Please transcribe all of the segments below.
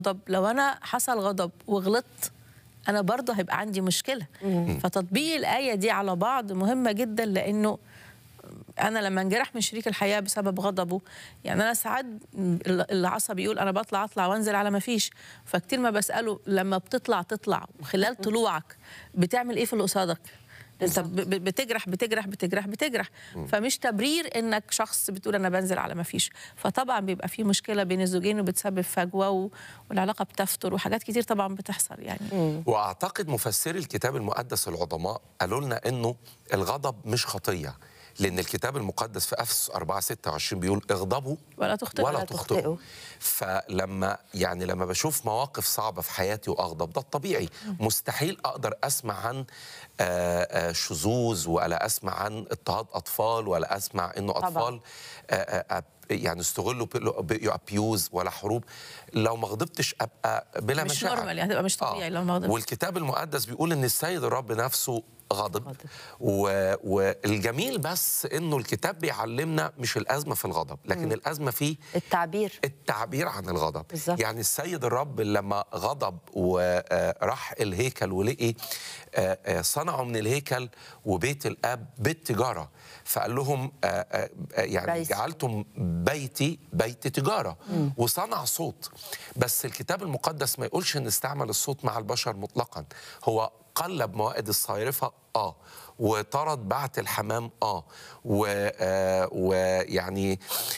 طب لو انا حصل غضب وغلطت انا برضه هيبقى عندي مشكله فتطبيق الايه دي على بعض مهمه جدا لانه انا لما انجرح من شريك الحياه بسبب غضبه يعني انا ساعات العصبي يقول انا بطلع اطلع وانزل على ما فيش فكتير ما بساله لما بتطلع تطلع وخلال طلوعك بتعمل ايه في اللي قصادك انت ب- ب- بتجرح بتجرح بتجرح بتجرح فمش تبرير انك شخص بتقول انا بنزل على ما فيش فطبعا بيبقى في مشكله بين الزوجين وبتسبب فجوه و... والعلاقه بتفتر وحاجات كتير طبعا بتحصل يعني واعتقد مفسري الكتاب المقدس العظماء قالوا لنا انه الغضب مش خطيه لان الكتاب المقدس في افسس 4 26 بيقول اغضبوا ولا تخطئوا ولا ولا تخطئوا تخطئوا. فلما يعني لما بشوف مواقف صعبه في حياتي واغضب ده الطبيعي مستحيل اقدر اسمع عن آه، آه، شذوذ ولا اسمع عن اضطهاد اطفال ولا اسمع انه طبعاً. اطفال آه، آه، آه، يعني استغلوا ابيوز ولا حروب لو ما غضبتش ابقى بلا مش مشاعر نورمال يعني هتبقى مش طبيعي لو ما غضبتش. والكتاب المقدس بيقول ان السيد الرب نفسه غضب و... والجميل بس انه الكتاب بيعلمنا مش الازمه في الغضب لكن الازمه في التعبير التعبير عن الغضب بالظبط. يعني السيد الرب لما غضب وراح الهيكل ولقي آه، آه، صنعوا من الهيكل وبيت الاب بيت تجاره فقال لهم آه، آه، آه، يعني بيت. جعلتم بيتي بيت تجاره وصنع صوت بس الكتاب المقدس ما يقولش ان استعمل الصوت مع البشر مطلقا هو قلب موائد الصيرفه اه وطرد بعت الحمام اه و- آه، ويعني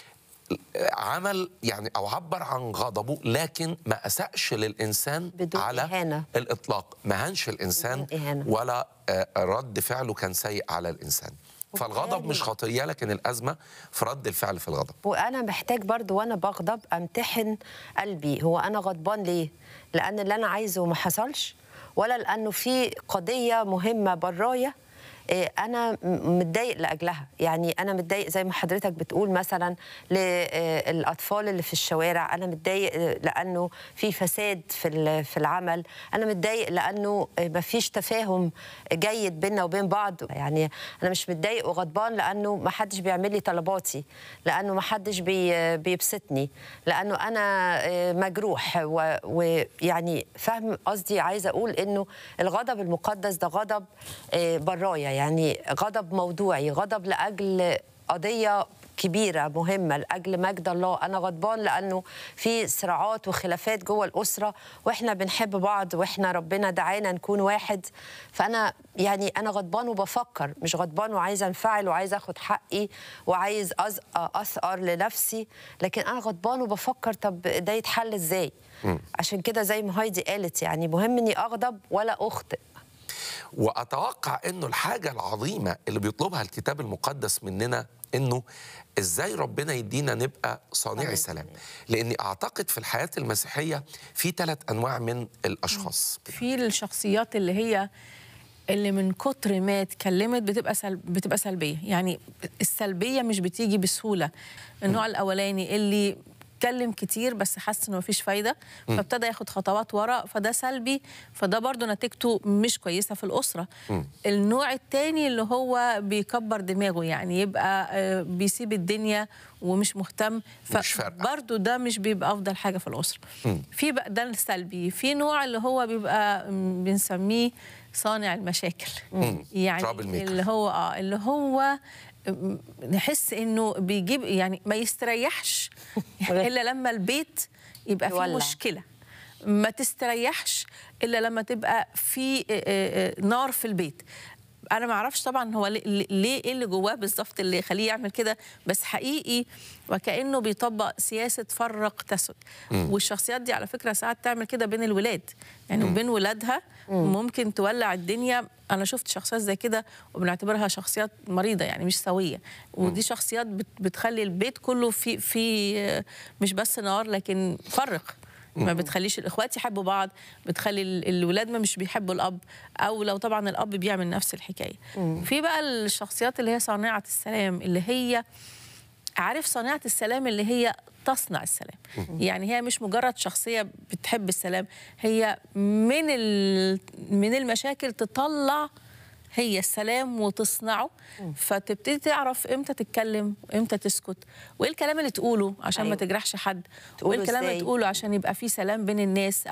عمل يعني او عبر عن غضبه لكن ما اساش للانسان بدون على إهانة. الاطلاق ما هنش الانسان بدون إهانة. ولا آه، رد فعله كان سيء على الانسان فالغضب مش خطيه لكن الازمه في رد الفعل في الغضب وانا محتاج برضو وانا بغضب امتحن قلبي هو انا غضبان ليه لان اللي انا عايزه ما حصلش ولا لانه في قضيه مهمه برايا إيه، انا م- متضايق لاجلها يعني انا متضايق زي ما حضرتك بتقول مثلا للاطفال اللي في الشوارع انا متضايق آه، لانه في فساد في ال- في العمل انا متضايق لانه ما فيش تفاهم جيد بيننا وبين بعض يعني انا مش متضايق وغضبان لانه ما حدش بيعمل لي طلباتي لانه ما حدش بي بيبسطني لانه انا آه، مجروح و- ويعني فاهم قصدي عايزه اقول انه الغضب المقدس ده غضب آه، برايا يعني غضب موضوعي غضب لاجل قضيه كبيرة مهمة لأجل مجد الله أنا غضبان لأنه في صراعات وخلافات جوه الأسرة وإحنا بنحب بعض وإحنا ربنا دعانا نكون واحد فأنا يعني أنا غضبان وبفكر مش غضبان وعايزة أنفعل وعايزة أخد حقي وعايز أز- أسقر لنفسي لكن أنا غضبان وبفكر طب ده يتحل إزاي عشان كده زي ما هايدي قالت يعني مهم إني أغضب ولا أخطئ واتوقع انه الحاجه العظيمه اللي بيطلبها الكتاب المقدس مننا انه ازاي ربنا يدينا نبقى صانعي سلام لاني اعتقد في الحياه المسيحيه في ثلاث انواع من الاشخاص في الشخصيات اللي هي اللي من كتر ما اتكلمت بتبقى سل... بتبقى سلبيه يعني السلبيه مش بتيجي بسهوله النوع الاولاني اللي اتكلم كتير بس حس انه مفيش فايده فابتدى ياخد خطوات ورا فده سلبي فده برضو نتيجته مش كويسه في الاسره النوع التاني اللي هو بيكبر دماغه يعني يبقى آه، بيسيب الدنيا ومش مهتم مش فارقة. برضو ده مش بيبقى افضل حاجه في الاسره في بقى ده السلبي في نوع اللي هو بيبقى م، بنسميه صانع المشاكل يعني trouble maker. اللي هو اه اللي هو م، نحس انه بيجيب يعني ما يستريحش الا لما البيت يبقى فيه يولع. مشكله ما تستريحش الا لما تبقى في آه، آه، نار في البيت انا ما اعرفش طبعا هو ليه ليه ايه اللي جواه بالظبط اللي يخليه يعمل كده بس حقيقي وكانه بيطبق سياسه فرق تسد والشخصيات دي على فكره ساعات تعمل كده بين الولاد يعني وبين ولادها ممكن تولع الدنيا انا شفت شخصيات زي كده وبنعتبرها شخصيات مريضه يعني مش سويه ودي شخصيات بت- بتخلي البيت كله في في آه، مش بس نار لكن فرق ما بتخليش الاخوات يحبوا بعض بتخلي ال- الولاد ما مش بيحبوا الاب او لو طبعا الاب بيعمل نفس الحكايه في بقى الشخصيات اللي هي صانعه السلام اللي هي عارف صانعه السلام اللي هي تصنع السلام يعني هي مش مجرد شخصيه بتحب السلام هي من ال- من المشاكل تطلع هي السلام وتصنعه فتبتدي تعرف امتى تتكلم وامتى تسكت وايه الكلام اللي تقوله عشان ما أيوة. تجرحش حد تقوله وايه الكلام اللي إزاي؟ تقوله عشان يبقى في سلام بين الناس